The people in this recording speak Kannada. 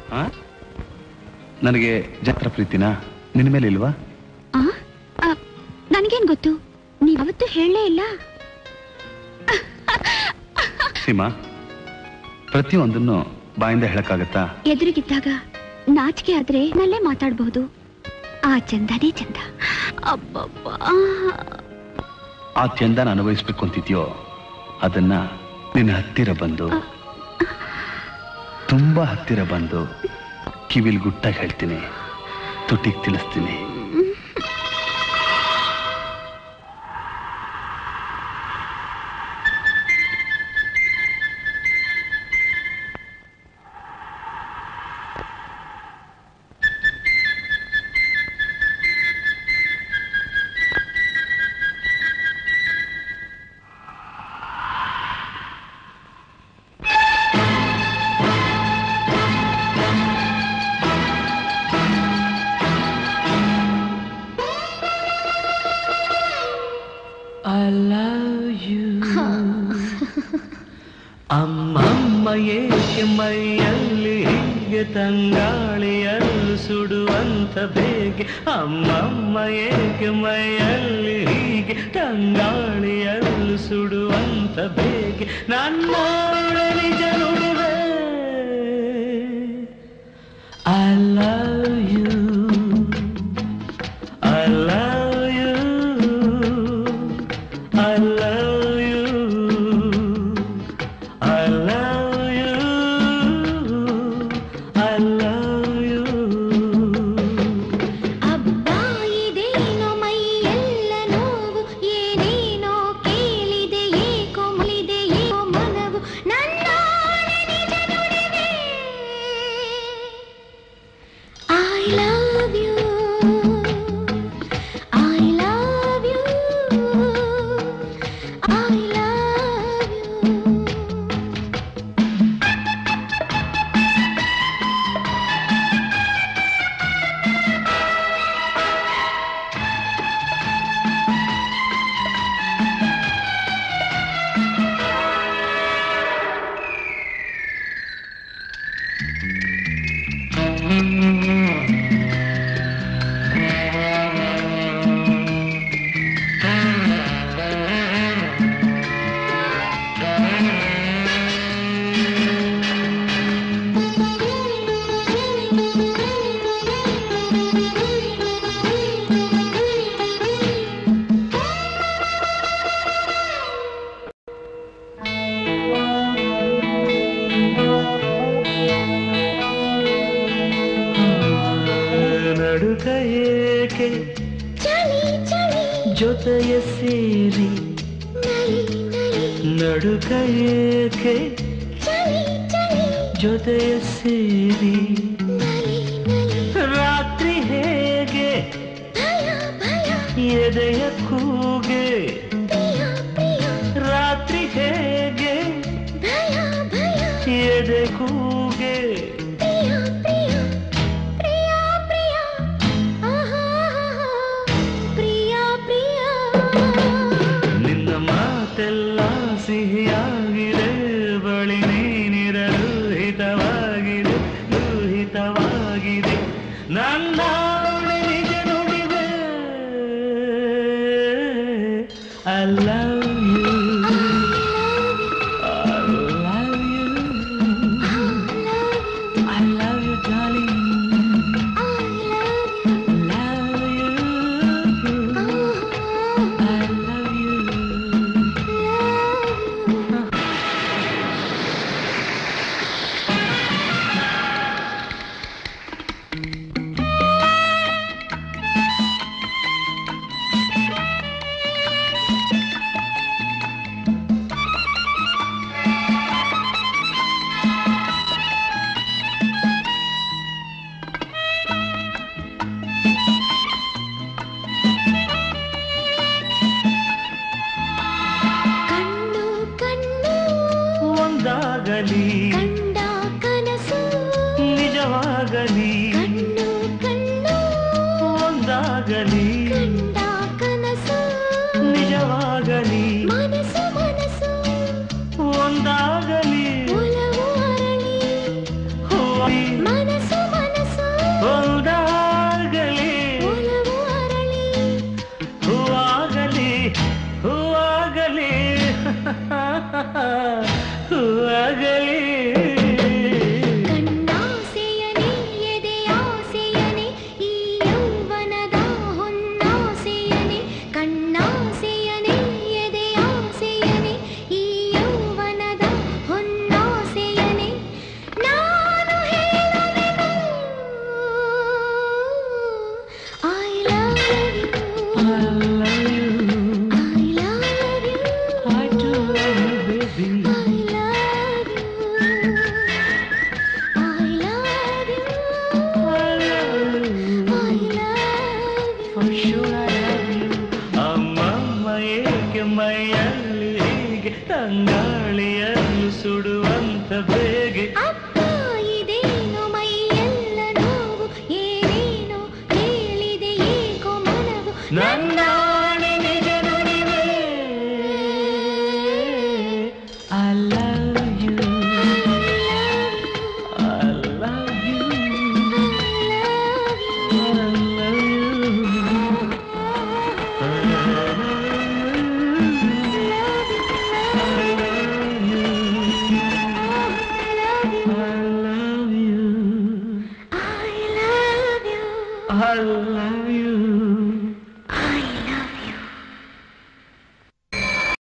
ಆ? ನನಗೆ ಜಾತ್ರ ಪ್ರೀತಿನಾ ನಿನ್ನ ಮೇಲೆ ಇಲ್ವಾ ಆ? ಆ, ನನ್ಗೇನ್ ಗೊತ್ತು ನೀವ್ ಅವತ್ತು ಹೇಳಲೇ ಇಲ್ಲ ಸೀಮಾ ಪ್ರತಿಯೊಂದನ್ನು ಬಾಯಿಂದ ಹೇಳಕ್ಕಾಗತ್ತಾ ಎದುರಿಗಿದ್ದಾಗ ನಾಚಿಕೆ ಆದ್ರೆ ನಲ್ಲೇ ಮಾತಾಡಬಹುದು ಆ ಚಂದನೇ ಚಂದ ಅಬ್ಬಬ್ಬಾ ಆ ಚಂದನ ಅನುಭವಿಸ್ಬೇಕು ಅಂತಿದ್ಯೋ ಅದನ್ನ ನಿನ್ನ ಹತ್ತಿರ ಬಂದು ತುಂಬಾ ಹತ್ತಿರ ಬಂದು ಕಿವಿಲ್ ಗುಟ್ಟಾಗಿ ಹೇಳ್ತೀನಿ ತುಟಿಗೆ ತಿಳಿಸ್ತೀನಿ I love you ಅಮ್ಮಮ್ಮ ಏಕೆ ಮೈಯಲ್ಲಿ ಹೀಗೆ ತಂಗಾಳಿಯಲ್ಲೂ ಸುಡುವಂತ ಬೇಗೆ ಅಮ್ಮಮ್ಮ ಏಕೆ ಮೈಯಲ್ಲಿ ಹೀಗೆ ತಂಗಾಳಿಯಲ್ಲೂ ಸುಡುವಂತ ಬೇಗೆ ನನ್ನ ನಿಜ ನುಡಿವೆ I love you I love you I love you I love you I love you ಅಬ್ಬಾ ಇದೇನೋ ಮೈಯೆಲ್ಲ ನೋವು ಏನೇನೋ ಕೇಳಿದೆ ಏಕೋ ಮುಳಿದೆ ಏಕೋ ಮನವು ನನ್ನ ನಿಜ ನುಡಿವೆ I love you I love you I love you ನಡುಕ ಏಕೆ ಚಳಿ ಚಳಿ ಜೊತೆಯ ಸೇರಿ ನಲಿ ನಲಿ ನಡುಕ ಏಕೆ ಚಳಿ ಚಳಿ ಜೊತೆಯ ಸೇರಿ ನಲಿ ನಲಿ ರಾತ್ರಿ ಹೇಗೆ ಭಯ ಭಯ ಎದೆಯ ಕೂಗೆ ಪ್ರಿಯ ಪ್ರಿಯ ರಾತ್ರಿ ಹೇಗೆ ಭಯ ಭಯ ಎದೆ ಕೂಗೆ ಪ್ರಿಯ ಪ್ರಿಯ ಪ್ರಿಯ ಪ್ರಿಯ ಆಹಾ ಪ್ರಿಯ ಪ್ರಿಯ ನಿನ್ನ ಮಾತೆಲ್ಲ ಸಿಹಿಯಾಗಿದೆ ಬಳಿ ನೀನಿರಲು ಹಿತವಾಗಿದೆ ಹಿತವಾಗಿದೆ ನನ್ನ ನಿಜ ನುಡಿವೆ I love you I love you I love you darling love you I love you ಕಣ್ಣು ಕಣ್ಣು ಒಂದಾಗಲಿ ಕಂಡ ಕನಸು ನಿಜವಾಗಲಿ ಕಣ್ಣು ಕಣ್ಣು ಒಂದಾಗಲಿ ಕಂಡ ಕನಸು ನಿಜವಾಗಲಿ ಮನಸ್ಸು ಮನಸ್ಸು ಒಂದಾಗಲಿ ಒಲವು ಅರಳಿ ಹೂವಿ ಮನಸ್ಸು ಮನಸ್ಸು ಒಂದಾಗಲಿ ಒಲವು ಅರಳಿ ಹೂವಾಗಲಿ ಹೂವಾಗಲಿ ಹೂವಾಗಲಿ ಕಣ್ಣಾಸೆಯನೇ ಎದೆಯಾಸೆಯನೇ ಈ ಯೌವನದ ಹೊನ್ನಾಸೆಯನೇ ಕಣ್ಣಾಸೆಯನೇ ಎದೆಯಾಸೆಯನೇ ಈ ಯೌವನದ ಹೊನ್ನಾಸೆಯನೇ ನಾನು ಹೇಳುವೆನು I love you I love you I do love you, baby. I love you. I love you. I love you. I love you. For sure I love you. ಅಮ್ಮಮ್ಮ ಏಕೆ ಮೈಯಲ್ಲಿ ಹೀಗೆ ತಂಗಾಳಿಯನ್ನು ಸುಡುವಂತ ಬೇಗೆ ಅಪ್ಪ ಇದೇನು ಮೈಯೆಲ್ಲ ನೋವು ಏನೇನೋ ಹೇಳಿದೆ ಏಕೋ ಮನವು ನನ್ನಾಣೆ ನಿಜ ನುಡಿವೆ I love you. I love you. I love you. I love you. I love you. I love you.